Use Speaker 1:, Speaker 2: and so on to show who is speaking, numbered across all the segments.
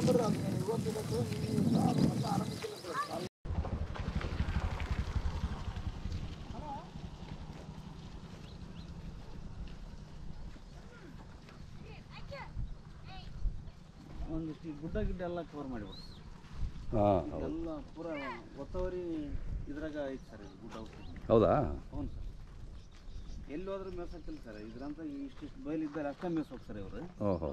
Speaker 1: ಒಂದಿಷ್ಟು ಈ ಗುಡ್ಡ ಗಿಡ್ಡ ಎಲ್ಲ ಕವರ್ ಮಾಡಿಬಿಡ್ರಿ
Speaker 2: ಹಾಂ ಹೌದು
Speaker 1: ಎಲ್ಲ ಪೂರ ಒತ್ತವರಿ ಇದ್ರಾಗ ಐತೆ ಸರ್ ಇದು ಗುಡ್ಡ ಔಷಧಿ
Speaker 2: ಹೌದಾ
Speaker 1: ಹ್ಞೂ ಸರ್ ಎಲ್ಲಿ ಹೋದ್ರೂ ಮೇಸಕ್ಕಿಲ್ಲ ಸರ್ ಇದ್ರಂತ ಇಷ್ಟಿಷ್ಟು ಬಯಲು ಇದ್ದಾರೆ ಅಷ್ಟೇ ಮೇಯ್ಸ್ಬೇಕು ಸರ್ ಇವರು
Speaker 2: ಓಹೋ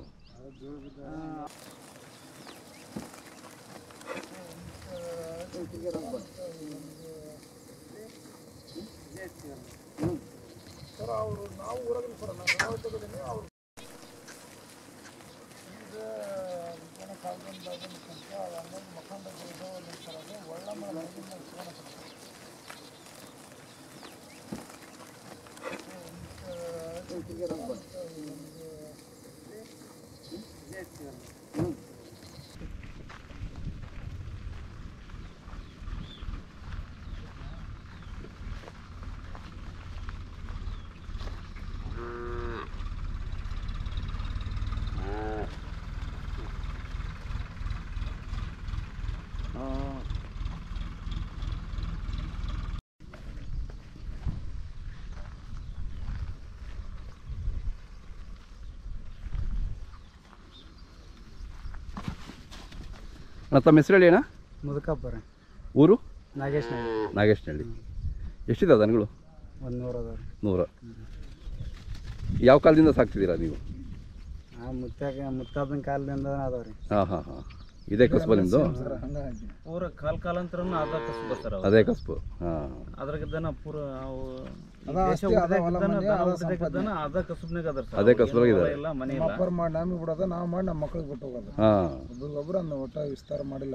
Speaker 2: ಅಣ್ಣ ತಮ್ಮ ಹೆಸರು ಹೇಳಿ ಅಣ್ಣ
Speaker 3: ಮುದುಕಪ್ಪ ರೀ
Speaker 2: ಊರು
Speaker 3: ನಾಗೇಶ್
Speaker 2: ನಾಗೇಶ್ನಹಳ್ಳಿ ಎಷ್ಟಿದೆ ದನಗಳು
Speaker 3: ಒಂದು ನೂರು ಅದಾವ ರೀ
Speaker 2: ನೂರ ಯಾವ ಕಾಲದಿಂದ ಸಾಕ್ತಿದ್ದೀರಾ ನೀವು
Speaker 3: ಆ ಮುತ್ತಾಗ ಮುತ್ತಾದನ ಕಾಲದಿಂದ ಅದಾವ ರೀ
Speaker 2: ಹಾಂ ಹಾಂ ಹಾಂ ಇದೇ ಕಸ್ಬ ನಿಮ್ಮದು
Speaker 1: ಪೂರ ಕಾಲ ಕಾಲಾಂತರನು ಅದ ಕಸ್ಬ ಸರ್ ಅವು
Speaker 2: ಅದೇ ಕಸ್ಬು ಹಾಂ
Speaker 1: ಅದ್ರಾಗಿದ್ದಾನ ಪೂರ ಅವು ಈ ದೇಶ ಉಳ್ದಾಗಿದ್ದಾನ, ದನ ಉಳ್ದಾಗಿದ್ದಾನ ಅದ ಕಸುಬ್ನಾಗ ಅದಾರ ಸರ್
Speaker 2: ಅದೇ
Speaker 1: ಅವು
Speaker 2: ಕಸುಬ್ನಾಗ
Speaker 1: ಏನು
Speaker 2: ಇದಾರೆ.
Speaker 1: ಹೊಲ ಇಲ್ಲ ಮನೆ ಇಲ್ಲ
Speaker 4: ಅಪ್ಪರ್ ಮಾಡಿ ನಮಗೆ ಬಿಡೋದು ನಾವು ಮಾಡಿ ನಮ್ಮ ಮಕ್ಳಿಗೆ ಬಿಟ್ಟು ಹೋಗೋದು
Speaker 2: ಹಾಂ
Speaker 4: ಒಬ್ರಿಗೊಬ್ರು ಅಂದ ಒಟ್ಟ ವಿಸ್ತಾರ ಮಾಡಿಲ್ಲ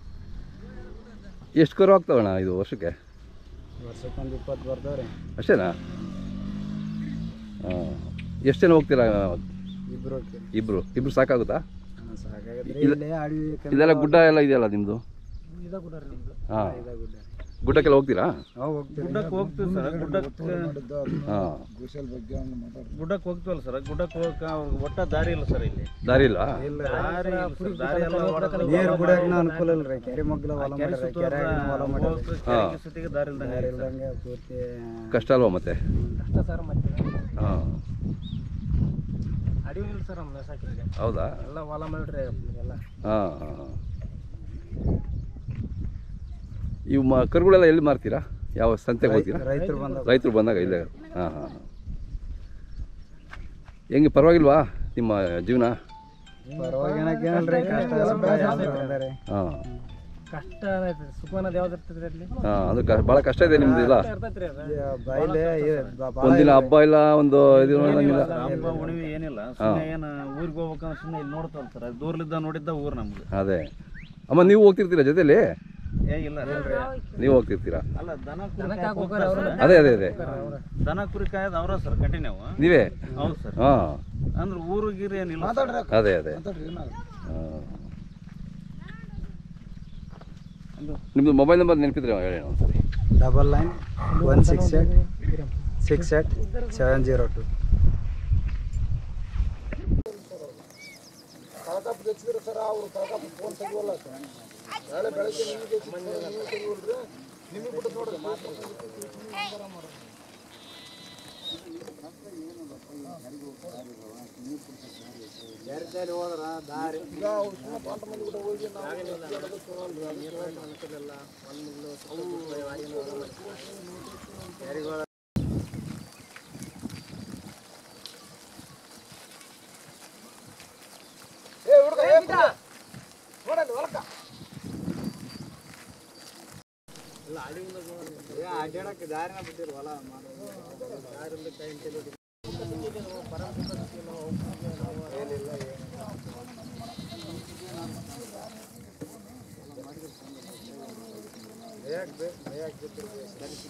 Speaker 2: ಎಷ್ಟು ಕರು ಆಗ್ತಾವಣ್ಣ ಇದು ವರ್ಷಕ್ಕೆ
Speaker 3: ವರ್ಷಕ್ಕೊಂದು ಇಪ್ಪತ್ತು ಬರ್ತಾವ ರೀ
Speaker 2: ಅಷ್ಟೇನಾ ಹಾಂ ಎಷ್ಟು ಜನ ಹೋಗ್ತೀರಾ
Speaker 3: ಇಬ್ರು ಹೋಗ್ತೀವಿ
Speaker 2: ಇಬ್ಬರು ಇಬ್ಬರು ಸಾಕಾಗುತ್ತಾ
Speaker 3: ಸಾಕಾಗದ್ರಿ
Speaker 2: ಇಲ್ಲ-
Speaker 3: ಇಲ್ಲೇ ಅಡವಿ
Speaker 2: ಇದೆಲ್ಲ ಗುಡ್ಡ ಎಲ್ಲ ಇದೆಯಲ್ಲ ನಿಮ್ಮದು
Speaker 3: ಇದ ಗುಡ್ಡ ರೀ ನಮ್ದು
Speaker 2: ಹಾಂ
Speaker 3: ಇದ ಗುಡ್ಡ
Speaker 2: ಗುಡ್ಡಕ್ಕೆಲ್ಲ ಹೋಗ್ತೀರಾ
Speaker 3: ನಾವು ಹೋಗ್ತೀವಿ
Speaker 1: ಗುಡ್ಡಕ್ಕೆ ಹೋಗ್ತೀವಿ ಸರ್ ಗುಡ್ಡಕ್ಕೆ
Speaker 4: ಮಾಡಿದ್ದು ಅದನ್ನ
Speaker 2: ಹಾಂ
Speaker 4: ಗುಶಲ್ ಬಗ್ಗೆ ಹಂಗೆ ಮಾತಾಡ್ತಾರೆ
Speaker 1: ಗುಡ್ಡಕ್ಕೆ ಹೋಗ್ತೀವಲ್ಲ ಸರ್ ಗುಡ್ಡಕ್ಕೆ ಹೋಗಕ್ಕೆ ಅವ್ರಿಗೆ ಒಟ್ಟ ದಾರಿ ಇಲ್ಲ ಸರ್ ಇಲ್ಲಿ
Speaker 2: ದಾರಿ ಇಲ್ಲ
Speaker 3: ಇಲ್ಲ
Speaker 1: ದಾರಿ ಇಲ್ಲ sir. ದಾರಿ ಎಲ್ಲ ಹೊಡ್ದು
Speaker 3: ನೀರು ಕುಡಿಯೋಕೆ ಅನುಕೂಲ ಇಲ್ಲ ರೀ ಕೆರೆ ಮಗ್ಲ ಹೊಲ
Speaker 1: ಕೆರೆ
Speaker 3: ಮಾಡ್ಯಾರ
Speaker 1: ಸುತ್ತುವರ್ದ
Speaker 3: ಕೆರೆ ಹೊಲ ಮಾಡ್ಯಾರ
Speaker 1: ಹೋಗಕ್ಕೆ ಕೆರೆಗೆ ಸುತ್ತಿಗೆ ದಾರಿ ಇಲ್ದಂಗೆ
Speaker 3: ದಾರಿ
Speaker 1: ಐತೆ sir.
Speaker 3: ಇಲ್ದಂಗೆ ಪೂರ್ತಿ
Speaker 2: ಕಷ್ಟ ಅಲ್ವಾ ಮತ್ತೆ
Speaker 3: ಕಷ್ಟ ಸರ್ ಮತ್ತೆ
Speaker 2: ಹಾಂ
Speaker 3: ಅಡವಿ ಇಲ್ಲ ಸರ್ ನಮ್ಮ ಸಾಕಿದ್ರೆ
Speaker 2: ಹೌದಾ
Speaker 3: ಎಲ್ಲ ಹೊಲ ಮಾಡ್ರಿ ಎಲ್ಲ
Speaker 2: ಹಾಂ ಹಾಂ ಹಾಂ ಇವು ಮ ಕರುಗಳೆಲ್ಲ ಎಲ್ಲಿ ಮಾರ್ತೀರಾ ಯಾವ ಸಂತೆಗೆ ಹೋಗ್ತೀರಾ
Speaker 3: ರೈತರು ಬಂದ
Speaker 2: ರೈತರು ಬಂದಾಗ ಇಲ್ಲೇ ಹಾಂ ಹಾಂ ಹಾಂ ಹೆಂಗೆ ಪರವಾಗಿಲ್ವಾ ನಿಮ್ಮ ಜೀವನ
Speaker 3: ಪರವಾಗಿನಕ್ಕೆ ಏನಲ್ರಿ ಕಷ್ಟ ಸುಖ ಯಾವ್ದು ಅದಾರೆ
Speaker 2: ಹಾಂ
Speaker 3: ಕಷ್ಟ ಸುಖ ಅನ್ನೋದು ಯಾವ್ದು ಇರ್ತದ್ರಿ ಅಲ್ಲಿ
Speaker 2: ಹಾಂ ಅದು ಕ ಭಾಳ ಕಷ್ಟ ಇದೆ ನಿಮ್ಮದು ಇಲ್ಲ
Speaker 3: ಇರ್ತೈತ್ರಿ ಬಾಯಿಲೆ
Speaker 2: ಒಂದಿನ ಹಬ್ಬ ಇಲ್ಲ ಒಂದು ಇದು ಅನ್ನಂಗಿಲ್ಲ
Speaker 1: ಹಬ್ಬ ಉಣಿವೆ ಏನಿಲ್ಲ ಸುಮ್ಮನೆ ಏನು ಊರಿಗೆ ಹೋಗ್ಬೇಕಂದ್ರೆ ಸುಮ್ಮನೆ ಇಲ್ಲಿ ನೋಡ್ತಾ ಸರ್ ದೂರ್ಲಿದ್ದ ನೋಡಿದ್ದ ಊರು ನಮ್ದು
Speaker 2: ಅದೇ ಅಮ್ಮ ನೀವು ಹೋಗ್ತಿರ್ತೀರಾ ಜೊತೆಲಿ
Speaker 1: ಏ ಇಲ್ಲ
Speaker 2: ನೀವು ಹೋಗ್ತಿರ್ತೀರಾ
Speaker 1: ಅಲ್ಲ ದನ ಕುರಿ ಕಾಯಕ್ ಹೋಗ್ತಾರ್ sir.
Speaker 2: ಅದೇ ಅದೇ ಅದೇ
Speaker 1: ದನ ಕುರಿ ಕಾಯೋದು ಅವ್ರ ಸರ್ ಕಂಟಿನ್ಯೂ
Speaker 2: ನೀವೇ
Speaker 1: ಹೌದು ಸರ್
Speaker 2: ಹಾಂ
Speaker 1: ಅಂದ್ರೆ ಊರು ಗೀರು ಏನಿಲ್ಲ sir.
Speaker 2: ಅದೇ ಅದೇ
Speaker 4: ಮಾತಾಡ್ರಿ ಏನಾಗುತ್ತೆ
Speaker 2: ಹಾಂ. ನಿಮ್ಮದು ಮೊಬೈಲ್ ನಂಬರ್ ನೆನಪಿದ್ರೆ ಹೇಳಿ ಒಂದ್ಸರಿ
Speaker 3: double nine one six eight six eight seven zero two
Speaker 4: Kalakappa ತೆಗ್ಸಿದ್ರೆ ಸರ್ ಅವ್ರು ಕಳಕಪ್ಪ ಫೋನ್ ತೆಗಿವಲ್ಲ ಸರ್ ನಾಳೆ ಬೆಳಗ್ಗೆ ನಿಮಗೆ ನೀವು ತೆಗಿವಲ್ರಿ ನಿಮಗೆ ಬಿಟ್ಟು ನೋಡ್ರಿ
Speaker 3: ಹೋದ್ರ ದಾರಿ
Speaker 4: ಈಗ ಅವ್ರು ಸುಮ್ಮನೆ ಪಾಠ ಮಂದಿ ಕೂಡ ಹೋಗಿ ಏ ಹುಡುಗ ಏ ಕುಂದ್ರ. ನೋಡಲ್ಲಿ ಹೊಲಕ್ಕ
Speaker 3: ಅಡ್ಡಾಡಕ್ಕೆ ದಾರಿನ ಬಿಟ್ಟಿರು ಹೊಲ ಮಾಡೋದು ದಾರಿಂದ ಟೈಮ್ ಏನಿಲ್ಲ ಏನು